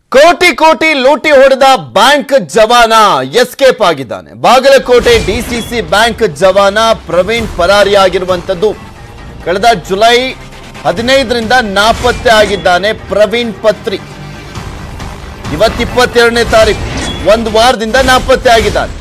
ಕೋಟಿ ಕೋಟಿ ಲೂಟಿ ಹೊಡೆದ ಬ್ಯಾಂಕ್ ಜವಾನ ಎಸ್ಕೇಪ್ ಆಗಿದ್ದಾನೆ ಬಾಗಲಕೋಟೆ ಡಿಸಿಸಿ ಬ್ಯಾಂಕ್ ಜವಾನ ಪ್ರವೀಣ್ ಪರಾರಿಯಾಗಿರುವಂತದ್ದು ಕಳೆದ ಜುಲೈ ಹದಿನೈದರಿಂದ ನಾಪತ್ತೆ ಆಗಿದ್ದಾನೆ ಪ್ರವೀಣ್ ಪತ್ರಿ ಇವತ್ತಿಪ್ಪತ್ತೆರಡನೇ ತಾರೀಕು ಒಂದು ವಾರದಿಂದ ನಾಪತ್ತೆ ಆಗಿದ್ದಾನೆ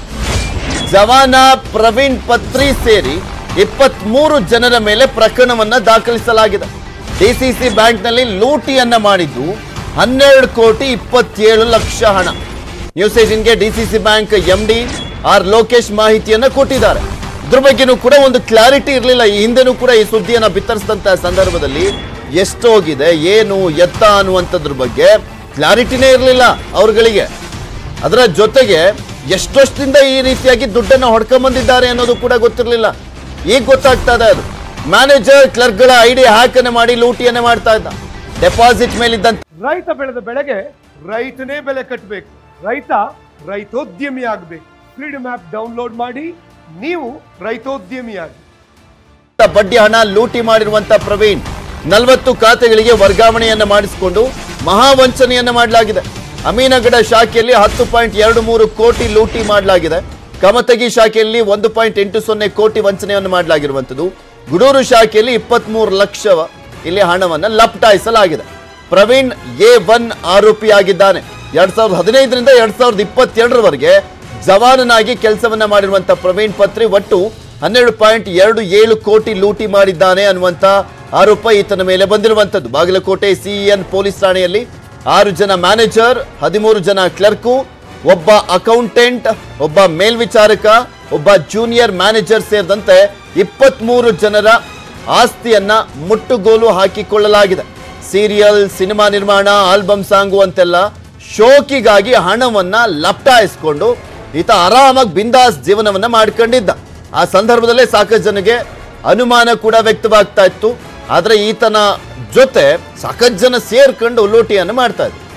ಜವಾನ ಪ್ರವೀಣ್ ಪತ್ರಿ ಸೇರಿ ಇಪ್ಪತ್ಮೂರು ಜನರ ಮೇಲೆ ಪ್ರಕರಣವನ್ನ ದಾಖಲಿಸಲಾಗಿದೆ ಡಿಸಿಸಿ ಬ್ಯಾಂಕ್ನಲ್ಲಿ ಲೂಟಿಯನ್ನ ಮಾಡಿದ್ದು ಹನ್ನೆರಡು ಕೋಟಿ ಇಪ್ಪತ್ತೇಳು ಲಕ್ಷ ಹಣ ನ್ಯೂಸ್ ಏಜೆನ್ಗೆ DCC bank MD R Lokesh ಮಾಹಿತಿಯನ್ನ ಕೊಟ್ಟಿದ್ದಾರೆ ಇದ್ರ ಬಗ್ಗೆನೂ ಕೂಡ ಒಂದು ಕ್ಲಾರಿಟಿ ಇರಲಿಲ್ಲ ಈ ಹಿಂದೆನೂ ಕೂಡ ಈ ಸುದ್ದಿಯನ್ನ ಬಿತ್ತರಿಸಿದಂತ ಸಂದರ್ಭದಲ್ಲಿ ಎಷ್ಟೋಗಿದೆ ಏನು ಎತ್ತ ಅನ್ನುವಂಥದ್ರ ಬಗ್ಗೆ ಕ್ಲಾರಿಟಿನೇ ಇರಲಿಲ್ಲ ಅವ್ರುಗಳಿಗೆ ಅದರ ಜೊತೆಗೆ ಎಷ್ಟೊಷ್ಟಿಂದ ಈ ರೀತಿಯಾಗಿ ದುಡ್ಡನ್ನ ಹೊಡ್ಕೊಂಬಂದಿದ್ದಾರೆ ಅನ್ನೋದು ಕೂಡ ಗೊತ್ತಿರಲಿಲ್ಲ ಈಗ ಗೊತ್ತಾಗ್ತಾ ಇದೆ ಅದು ಮ್ಯಾನೇಜರ್ ಕ್ಲರ್ಕ್ಗಳ ಐಡಿ ಹ್ಯಾಕನ್ನು ಮಾಡಿ ಲೂಟಿಯನ್ನೇ ಮಾಡ್ತಾ ಇದ್ದ ಡೆಪಾಸಿಟ್ ಮೇಲಿದ್ದಂತ ರೈತ ಬೆಳೆದ ಬೆಳೆಗೆ ರೈತನೇ ಬೆಲೆ ಕಟ್ಟಬೇಕು ರೈತ ರೈತೋದ್ಯಮಿ ಆಗಬೇಕು ಫ್ರೀಡಮ್ ಆ್ಯಪ್ ಡೌನ್ಲೋಡ್ ಮಾಡಿ ನೀವು ರೈತೋದ್ಯಮಿಯಾಗಿ ಬಡ್ಡಿ ಹಣ ಲೂಟಿ ಮಾಡಿರುವಂತ ಪ್ರವೀಣ್ ನಲವತ್ತು ಖಾತೆಗಳಿಗೆ ವರ್ಗಾವಣೆಯನ್ನ ಮಾಡಿಸಿಕೊಂಡು ಮಹಾವಂಚನೆಯನ್ನ ಮಾಡಲಾಗಿದೆ ಅಮೀನಗಡ ಶಾಖೆಯಲ್ಲಿ ಹತ್ತು ಪಾಯಿಂಟ್ ಎರಡು ಮೂರು ಕೋಟಿ ಲೂಟಿ ಮಾಡಲಾಗಿದೆ ಕಮತಗಿ ಶಾಖೆಯಲ್ಲಿ ಒಂದು ಪಾಯಿಂಟ್ ಎಂಟು ಸೊನ್ನೆ ಕೋಟಿ ವಂಚನೆಯನ್ನು ಮಾಡಲಾಗಿರುವಂಥದ್ದು ಗುಡೂರು ಶಾಖೆಯಲ್ಲಿ ಇಪ್ಪತ್ಮೂರು ಲಕ್ಷ ಇಲ್ಲಿ ಹಣವನ್ನ ಲಪಟಾಯಿಸಲಾಗಿದೆ ಪ್ರವೀಣ್ ಎ ಒನ್ ಆರೋಪಿಯಾಗಿದ್ದಾನೆ ಎರಡ್ ಸಾವಿರದ ಹದಿನೈದರಿಂದ ಎರಡ್ ಸಾವಿರದ ಇಪ್ಪತ್ತೆರಡರವರೆಗೆ ಜವಾನನಾಗಿ ಕೆಲಸವನ್ನ ಮಾಡಿರುವಂತ ಪ್ರವೀಣ್ ಪತ್ರಿ ಒಟ್ಟು ಹನ್ನೆರಡು ಪಾಯಿಂಟ್ ಎರಡು ಏಳು ಕೋಟಿ ಲೂಟಿ ಮಾಡಿದ್ದಾನೆ ಅನ್ನುವಂತ ಆರೋಪ ಈತನ ಮೇಲೆ ಬಂದಿರುವಂತದ್ದು ಬಾಗಲಕೋಟೆ ಸಿಇಎನ್ ಪೊಲೀಸ್ ಠಾಣೆಯಲ್ಲಿ ಆರು ಜನ ಮ್ಯಾನೇಜರ್ ಹದಿಮೂರು ಜನ ಕ್ಲರ್ಕು ಒಬ್ಬ ಅಕೌಂಟೆಂಟ್ ಒಬ್ಬ ಮೇಲ್ವಿಚಾರಕ ಒಬ್ಬ ಜೂನಿಯರ್ ಮ್ಯಾನೇಜರ್ ಸೇರಿದಂತೆ ಇಪ್ಪತ್ಮೂರು ಜನರ ಆಸ್ತಿಯನ್ನ ಮುಟ್ಟುಗೋಲು ಹಾಕಿಕೊಳ್ಳಲಾಗಿದೆ ಸೀರಿಯಲ್ ಸಿನಿಮಾ ನಿರ್ಮಾಣ ಆಲ್ಬಮ್ ಸಾಂಗು ಅಂತೆಲ್ಲ ಶೋಕಿಗಾಗಿ ಹಣವನ್ನ ಲಪ್ಟಾಯಿಸ್ಕೊಂಡು ಈತ ಆರಾಮಾಗಿ ಬಿಂದಾಸ್ ಜೀವನವನ್ನ ಮಾಡ್ಕೊಂಡಿದ್ದ ಆ ಸಂದರ್ಭದಲ್ಲೇ ಸಾಕಷ್ಟು ಜನಗೆ ಅನುಮಾನ ಕೂಡ ವ್ಯಕ್ತವಾಗ್ತಾ ಇತ್ತು ಆದ್ರೆ ಈತನ ಜೊತೆ ಸಾಕಷ್ಟು ಜನ ಸೇರ್ಕೊಂಡು ಲೂಟಿಯನ್ನು ಮಾಡ್ತಾ ಇದ್ರು